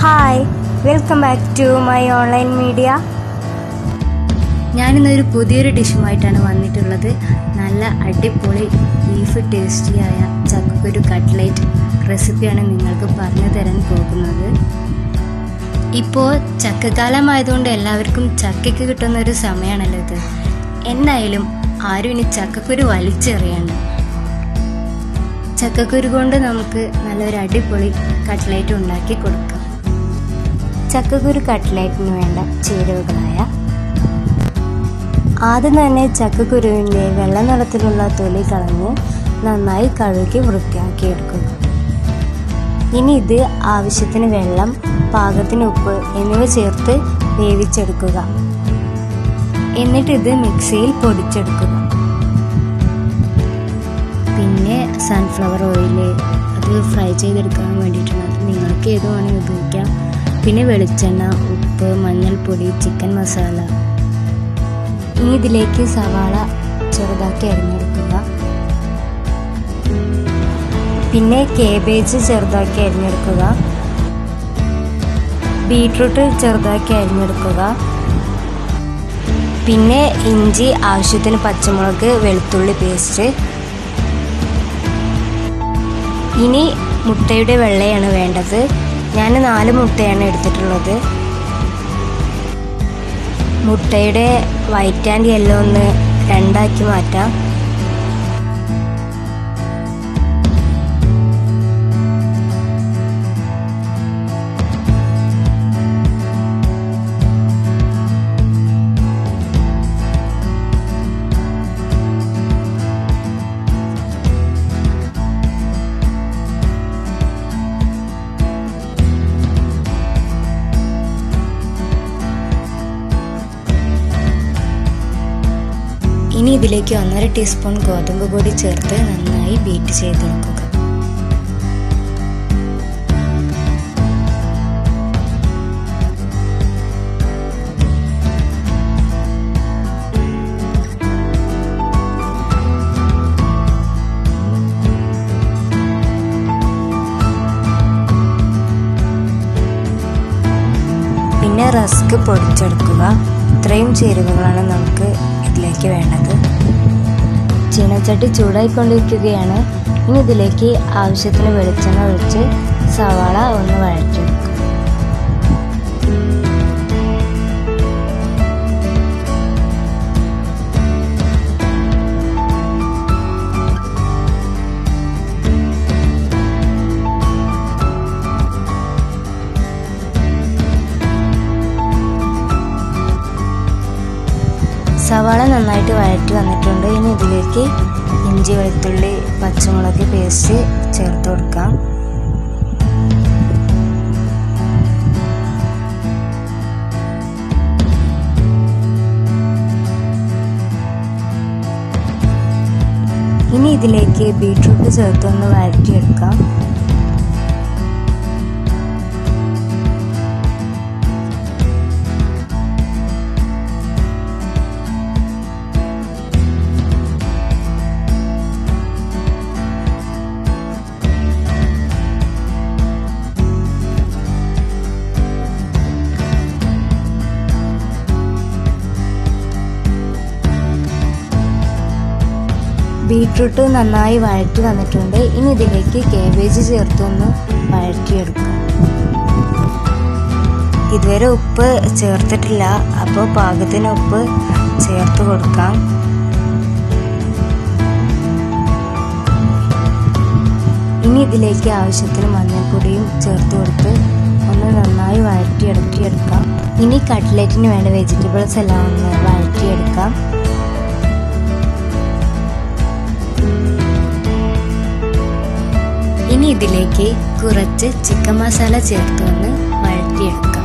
hi welcome back to my online media ഞാനിന്നൊരു പുതിയൊരു ഡിഷുമായിട്ടാണ് വന്നിട്ടുള്ളത് നല്ല അടിപൊളി ബീഫ് ടേസ്റ്റിയായ ചക്കക്കുരു കട്ട്ലേറ്റ് റെസിപ്പിയാണ് നിങ്ങൾക്ക് പറഞ്ഞു തരാൻ പോകുന്നത് ഇപ്പോൾ ചക്കക്കാലമായതുകൊണ്ട് എല്ലാവർക്കും ചക്കയ്ക്ക് കിട്ടുന്ന ഒരു സമയമാണല്ലോ ഇത് എന്നായാലും ആരും ഇനി ചക്കക്കുരു വലിച്ചെറിയണ്ട ചക്കക്കുരു കൊണ്ട് നമുക്ക് നല്ലൊരു അടിപൊളി കട്ട്ലേറ്റ് ഉണ്ടാക്കി കൊടുക്കാം ചക്കക്കുരു കട്ട്ലേറ്റിന് വേണ്ട ചേരുവകളായ ആദ്യം തന്നെ ചക്കക്കുരുവിൻ്റെ വെള്ള നിറത്തിലുള്ള തൊലി കളഞ്ഞ് നന്നായി കഴുകി വൃത്തിയാക്കി എടുക്കുക ഇനി ഇത് ആവശ്യത്തിന് വെള്ളം പാകത്തിന് ഉപ്പ് എന്നിവ ചേർത്ത് വേവിച്ചെടുക്കുക എന്നിട്ട് ഇത് മിക്സിയിൽ പൊടിച്ചെടുക്കുക പിന്നെ സൺഫ്ലവർ ഓയിൽ അത് ഫ്രൈ ചെയ്തെടുക്കാൻ വേണ്ടിയിട്ടാണ് അത് നിങ്ങൾക്ക് ഏത് വേണമെങ്കിൽ ഉപയോഗിക്കാം പിന്നെ വെളിച്ചെണ്ണ ഉപ്പ് മഞ്ഞൾപ്പൊടി ചിക്കൻ മസാല ഇനി ഇതിലേക്ക് സവാള ചെറുതാക്കി അരിഞ്ഞെടുക്കുക പിന്നെ കേബേജ് ചെറുതാക്കി അരിഞ്ഞെടുക്കുക ബീട്രൂട്ട് ചെറുതാക്കി അരിഞ്ഞെടുക്കുക പിന്നെ ഇഞ്ചി ആവശ്യത്തിന് പച്ചമുളക് വെളുത്തുള്ളി പേസ്റ്റ് ഇനി മുട്ടയുടെ വെള്ളയാണ് വേണ്ടത് ഞാൻ നാല് മുട്ടയാണ് എടുത്തിട്ടുള്ളത് മുട്ടയുടെ വൈറ്റ് ആൻഡ് യെല്ലോ ഒന്ന് രണ്ടാക്കി മാറ്റാം ഇനി ഇതിലേക്ക് ഒന്നര ടീസ്പൂൺ ഗോതമ്പ് പൊടി ചേർത്ത് നന്നായി ബീറ്റ് ചെയ്തെടുക്കുക പിന്നെ റസ്ക് പൊടിച്ചെടുക്കുക ഇത്രയും ചേരുവകളാണ് നമുക്ക് ഇതിലേക്ക് വേണ്ടത് ചീനച്ചട്ടി ചൂടായിക്കൊണ്ടിരിക്കുകയാണ് ഇനി ഇതിലേക്ക് ആവശ്യത്തിന് വെളിച്ചെണ്ണ ഒഴിച്ച് സവാള ഒന്ന് വഴറ്റിയെടുക്കുക സവാള നന്നായിട്ട് വഴറ്റി വന്നിട്ടുണ്ട് ഇനി ഇതിലേക്ക് ഇഞ്ചി വെളുത്തുള്ളി പച്ചമുളക് പേസ്റ്റ് ചേർത്ത് കൊടുക്കാം ഇനി ഇതിലേക്ക് ബീട്രൂട്ട് ചേർത്ത് ഒന്ന് വഴറ്റിയെടുക്കാം ബീട്രൂട്ട് നന്നായി വഴറ്റി വന്നിട്ടുണ്ട് ഇനി ഇതിലേക്ക് കേബേജ് ചേർത്തൊന്ന് വഴറ്റിയെടുക്കാം ഇതുവരെ ഉപ്പ് ചേർത്തിട്ടില്ല അപ്പോൾ പാകത്തിന് ഉപ്പ് ചേർത്ത് കൊടുക്കാം ഇനി ഇതിലേക്ക് ആവശ്യത്തിന് മഞ്ഞൾപ്പൊടിയും ചേർത്ത് കൊടുത്ത് ഒന്ന് നന്നായി വഴറ്റിയെടുക്കിയെടുക്കാം ഇനി കട്ട്ലറ്റിന് വേണ്ട വെജിറ്റബിൾസ് എല്ലാം ഒന്ന് വഴറ്റിയെടുക്കാം ഇനി ഇതിലേക്ക് കുറച്ച് ചിക്കൻ മസാല ചേർത്ത് ഒന്ന് വഴറ്റിയെടുക്കാം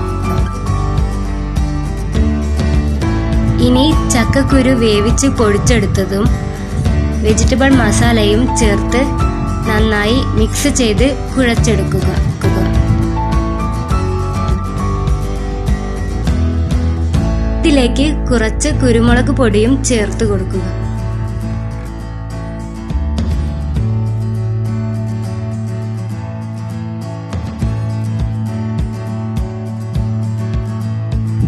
ഇനി ചക്കക്കുരു വേവിച്ച് പൊടിച്ചെടുത്തതും വെജിറ്റബിൾ മസാലയും ചേർത്ത് നന്നായി മിക്സ് ചെയ്ത് കുഴച്ചെടുക്കുക ഇതിലേക്ക് കുറച്ച് കുരുമുളക് പൊടിയും ചേർത്ത് കൊടുക്കുക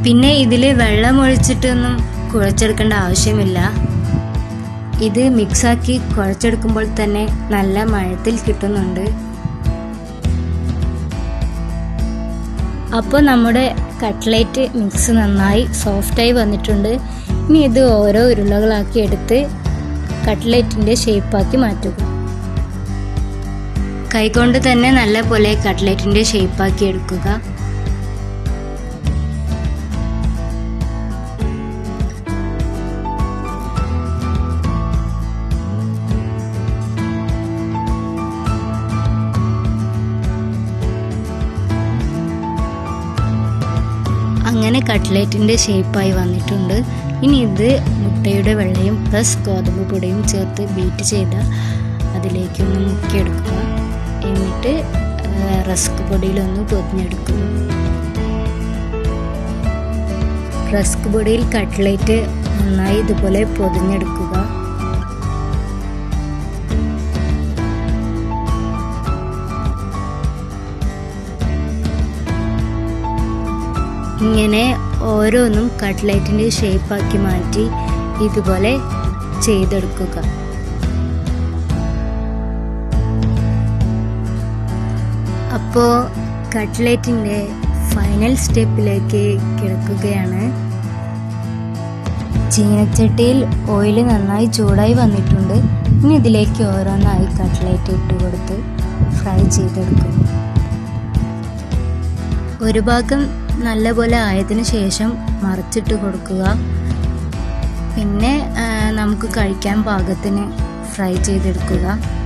പിന്നെ ഇതിൽ വെള്ളം ഒഴിച്ചിട്ടൊന്നും കുഴച്ചെടുക്കേണ്ട ആവശ്യമില്ല ഇത് മിക്സാക്കി കുഴച്ചെടുക്കുമ്പോൾ തന്നെ നല്ല മഴത്തിൽ കിട്ടുന്നുണ്ട് അപ്പോൾ നമ്മുടെ കട്ട്ലേറ്റ് മിക്സ് നന്നായി സോഫ്റ്റായി വന്നിട്ടുണ്ട് ഇനി ഇത് ഓരോ ഉരുളകളാക്കി എടുത്ത് കട്ട്ലേറ്റിൻ്റെ ഷേപ്പാക്കി മാറ്റുക കൈകൊണ്ട് തന്നെ നല്ല പോലെ കട്ട്ലേറ്റിൻ്റെ ഷേപ്പാക്കി എടുക്കുക അങ്ങനെ കട്ട്ലേറ്റിൻ്റെ ഷേപ്പായി വന്നിട്ടുണ്ട് ഇനി ഇത് മുട്ടയുടെ വെള്ളയും പ്ലസ് ഗോതമ്പ് പൊടിയും ചേർത്ത് ബീറ്റ് ചെയ്ത അതിലേക്കൊന്ന് മുക്കിയെടുക്കുക എന്നിട്ട് റസ്ക് പൊടിയിലൊന്ന് പൊതിഞ്ഞെടുക്കുക റസ്ക് പൊടിയിൽ കട്ട്ലേറ്റ് നന്നായി ഇതുപോലെ പൊതിഞ്ഞെടുക്കുക ഇങ്ങനെ ഓരോന്നും കട്ട്ലൈറ്റിൻ്റെ ഷേപ്പാക്കി മാറ്റി ഇതുപോലെ ചെയ്തെടുക്കുക അപ്പോൾ കട്ട്ലൈറ്റിൻ്റെ ഫൈനൽ സ്റ്റെപ്പിലേക്ക് കിടക്കുകയാണ് ചീനച്ചട്ടിയിൽ ഓയിൽ നന്നായി ചൂടായി വന്നിട്ടുണ്ട് ഇനി ഇതിലേക്ക് ഓരോന്നായി കട്ട്ലേറ്റ് ഇട്ട് കൊടുത്ത് ഫ്രൈ ചെയ്തെടുക്കും ഒരു ഭാഗം നല്ലപോലെ ആയതിനു ശേഷം മറിച്ചിട്ട് കൊടുക്കുക പിന്നെ ആ, നമുക്ക് കഴിക്കാൻ പാകത്തിന് ഫ്രൈ ചെയ്തെടുക്കുക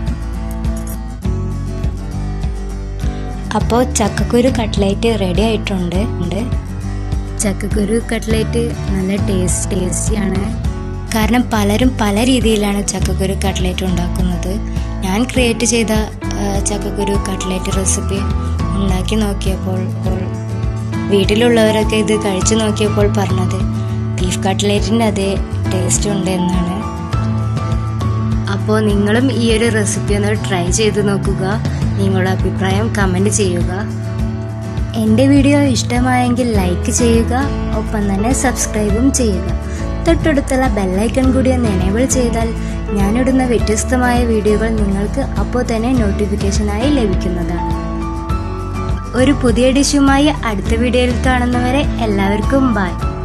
അപ്പോൾ ചക്കക്കുരു കട്ട്ലേറ്റ് റെഡി ആയിട്ടുണ്ട് ഉണ്ട് ചക്കക്കുരു കട്ട്ലേറ്റ് നല്ല ടേസ്റ്റ് ടേസ്റ്റിയാണ് കാരണം പലരും പല രീതിയിലാണ് ചക്കക്കുരു കട്ട്ലേറ്റ് ഉണ്ടാക്കുന്നത് ഞാൻ ക്രിയേറ്റ് ചെയ്ത ആ, ചക്കക്കുരു കട്ട്ലേറ്റ് റെസിപ്പി ഉണ്ടാക്കി നോക്കിയപ്പോൾ അപ്പോൾ വീട്ടിലുള്ളവരൊക്കെ ഇത് കഴിച്ചു നോക്കിയപ്പോൾ പറഞ്ഞത് ബീഫ് കട്ട്ലേറ്റിൻ്റെ അതേ ടേസ്റ്റ് ഉണ്ട് എന്നാണ് അപ്പോൾ നിങ്ങളും ഈ ഒരു റെസിപ്പി ഒന്ന് ട്രൈ ചെയ്ത് നോക്കുക നിങ്ങളുടെ അഭിപ്രായം കമൻറ്റ് ചെയ്യുക എൻ്റെ വീഡിയോ ഇഷ്ടമായെങ്കിൽ ലൈക്ക് ചെയ്യുക ഒപ്പം തന്നെ സബ്സ്ക്രൈബും ചെയ്യുക തൊട്ടടുത്തുള്ള ബെല്ലൈക്കൺ കൂടി ഒന്ന് എനേബിൾ ചെയ്താൽ ഞാനിടുന്ന വ്യത്യസ്തമായ വീഡിയോകൾ നിങ്ങൾക്ക് അപ്പോൾ തന്നെ നോട്ടിഫിക്കേഷനായി ലഭിക്കുന്നതാണ് ഒരു പുതിയ ഡിഷുമായി അടുത്ത വീഡിയോയിൽ കാണുന്നവരെ എല്ലാവർക്കും ബൈ